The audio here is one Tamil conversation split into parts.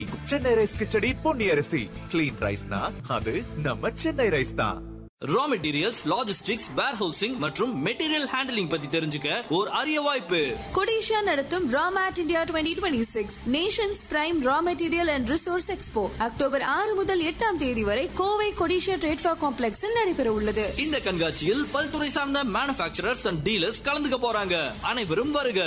சென்னை ரைஸ் கிச்சடி பொன்னி அரிசி கிளீன் ரைஸ்னா அது நம்ம சென்னை ரைஸ் தான் ரா மெட்டீரியல்ஸ் லாஜிஸ்டிக்ஸ் வேர்ஹவுசிங் மற்றும் மெட்டீரியல் ஹேண்டலிங் பத்தி தெரிஞ்சுக்க ஒரு அரிய வாய்ப்பு கொடிஷா நடத்தும் RAMET India twenty twenty six nations prime raw material and resource expo October ஆறு முதல் எட்டாம் தேதி வரை கோவை கொடிஷா ட்ரேட்ஃபா காம்ப்ளெக்ஸில் நடைபெற உள்ளது இந்த கண்காட்சியில் பல்துறை சார்ந்த மேனுபேக்சரர்ஸ் அண்ட் டீலர்ஸ் கலந்துக்க போறாங்க அனைவரும் வருக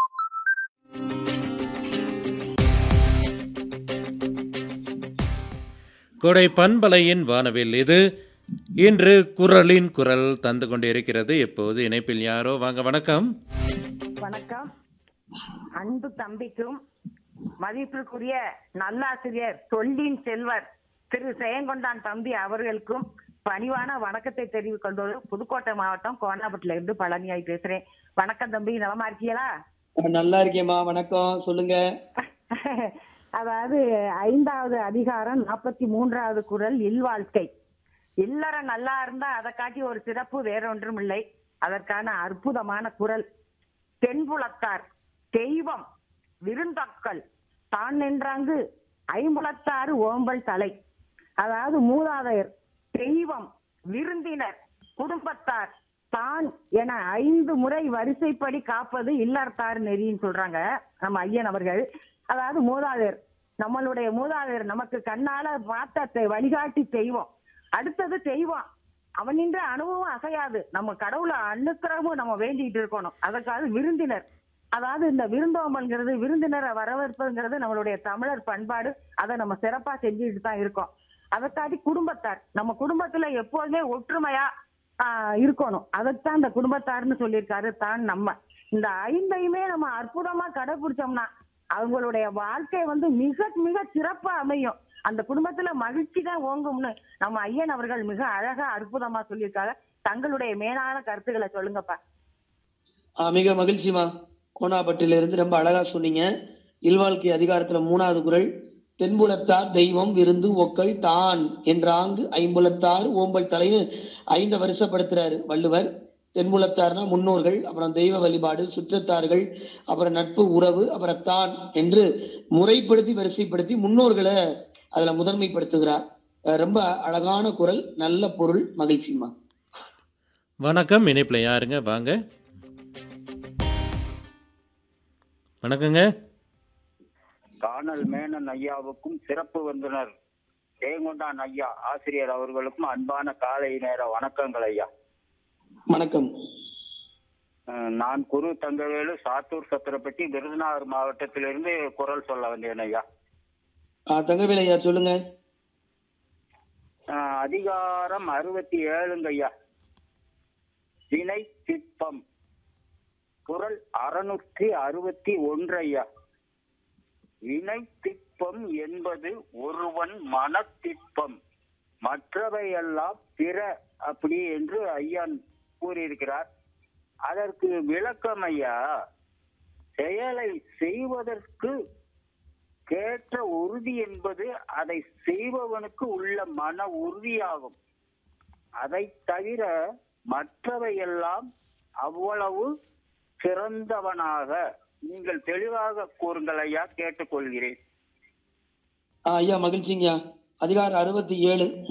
கொடை பண்பலையின் வானவில் இது இன்று குரலின் குரல் தந்து கொண்டிருக்கிறது எப்போது இணைப்பில் யாரோ வாங்க வணக்கம் வணக்கம் அன்பு தம்பிக்கும் மதிப்பிற்குரிய நல்லாசிரியர் சொல்லின் செல்வர் திரு செயங்கொண்டான் தம்பி அவர்களுக்கும் பணிவான வணக்கத்தை தெரிவித்துக் கொண்டது புதுக்கோட்டை மாவட்டம் கோனாபட்டில இருந்து பழனியாய் பேசுறேன் வணக்கம் தம்பி நலமா இருக்கீங்களா நல்லா இருக்கேம்மா வணக்கம் சொல்லுங்க அதாவது ஐந்தாவது அதிகாரம் நாற்பத்தி மூன்றாவது குரல் இல்வாழ்க்கை இல்லற நல்லா இருந்தா அதை காட்டி ஒரு சிறப்பு வேறொன்றும் இல்லை அதற்கான அற்புதமான குரல் தென்புலத்தார் தெய்வம் விருந்தக்கள் தான் நின்றாங்கு ஐம்புலத்தாறு ஓம்பல் தலை அதாவது மூதாதையர் தெய்வம் விருந்தினர் குடும்பத்தார் தான் என ஐந்து முறை வரிசைப்படி காப்பது இல்லறத்தார் நெறின்னு சொல்றாங்க நம்ம ஐயன் அவர்கள் அதாவது மூதாதையர் நம்மளுடைய மூதாதையர் நமக்கு கண்ணால பார்த்த தெ- வழிகாட்டி தெய்வம் அடுத்தது தெய்வம் அவனின்ற அனுபவம் அசையாது நம்ம கடவுளை அனுக்கிரமும் நம்ம வேண்டிட்டு இருக்கணும் அதற்காக விருந்தினர் அதாவது இந்த விருந்தோம்பல்ங்கிறது விருந்தினரை வரவேற்பதுங்கிறது நம்மளுடைய தமிழர் பண்பாடு அதை நம்ம சிறப்பா செஞ்சுட்டு தான் இருக்கோம் அதற்காட்டி குடும்பத்தார் நம்ம குடும்பத்துல எப்போதுமே ஒற்றுமையா ஆஹ், இருக்கணும் அதைத்தான் இந்த குடும்பத்தார்னு சொல்லியிருக்காரு தான் நம்ம இந்த ஐந்தையுமே நம்ம அற்புதமா கடைபிடிச்சோம்னா அவங்களுடைய வாழ்க்கை வந்து மிக மிக சிறப்பா அமையும் அந்த குடும்பத்துல மகிழ்ச்சி தான் ஓங்கும்னு நம்ம ஐயன் அவர்கள் மிக அழகா அற்புதமா சொல்லியிருக்காங்க தங்களுடைய மேலான கருத்துக்களை சொல்லுங்கப்பா ஆ, மிக மகிழ்ச்சிமா கோனாப்பட்டில இருந்து ரொம்ப அழகா சொன்னீங்க இல்வாழ்க்கை அதிகாரத்துல மூணாவது குரல் தென்புலத்தார் தெய்வம் விருந்து ஒக்கள் தான் என்றாங்கு ஐம்புலத்தார் ஓம்பல் தலைன்னு ஐந்த வருஷப்படுத்துறாரு வள்ளுவர் தென்புலத்தார்னா முன்னோர்கள் அப்புறம் தெய்வ வழிபாடு சுற்றத்தார்கள் அப்புறம் நட்பு உறவு அப்புறம் தான் என்று முறைப்படுத்தி வரிசைப்படுத்தி முன்னோர்களை அதுல முதன்மைப்படுத்துகிறார் அஹ் ரொம்ப அழகான குரல் நல்ல பொருள் மகிழ்ச்சிமா வணக்கம் இணைப்பில் யாருங்க வாங்க வணக்கங்க கானல் மேனன் ஐயாவுக்கும் சிறப்பு விருந்தினர் ஜெயங்கொண்டான் ஐயா ஆசிரியர் அவர்களுக்கும் அன்பான காலை நேர வணக்கங்கள் ஐயா வணக்கம் அஹ் நான் குரு தங்கவேலு சாத்தூர் சத்திரப்பட்டி விருதுநகர் மாவட்டத்திலிருந்து குரல் சொல்ல வந்தேன் ஐயா ஆ, தங்கவேலு ஐயா சொல்லுங்க அஹ் அதிகாரம் அறுபத்தி ஏழுங்க ஐயா வினை திட்பம் குரல் அறுநூற்றி அறுபத்தி ஒன்று ஐயா வினை திட்பம் என்பது ஒருவன் மனத்திட்பம் மற்றவையெல்லாம் பிற அப்படி என்று ஐயா கூறியிருக்கிறார் அதற்கு விளக்கம் ஐயா செயலை செய்வதற்கு கேட்ட உறுதி என்பது அதை செய்பவனுக்கு உள்ள மன உறுதியாகும் அதை தவிர மற்றவையெல்லாம் அவ்வளவு சிறந்தவனாக நீங்கள் தெளிவாக கூறுங்கள் ஐயா கேட்டுக்கொள்கிறேன் ஆ, ஐயா மகிழ்ச்சிங்கய்யா அதிகாரம் அறுபத்தி ஏழு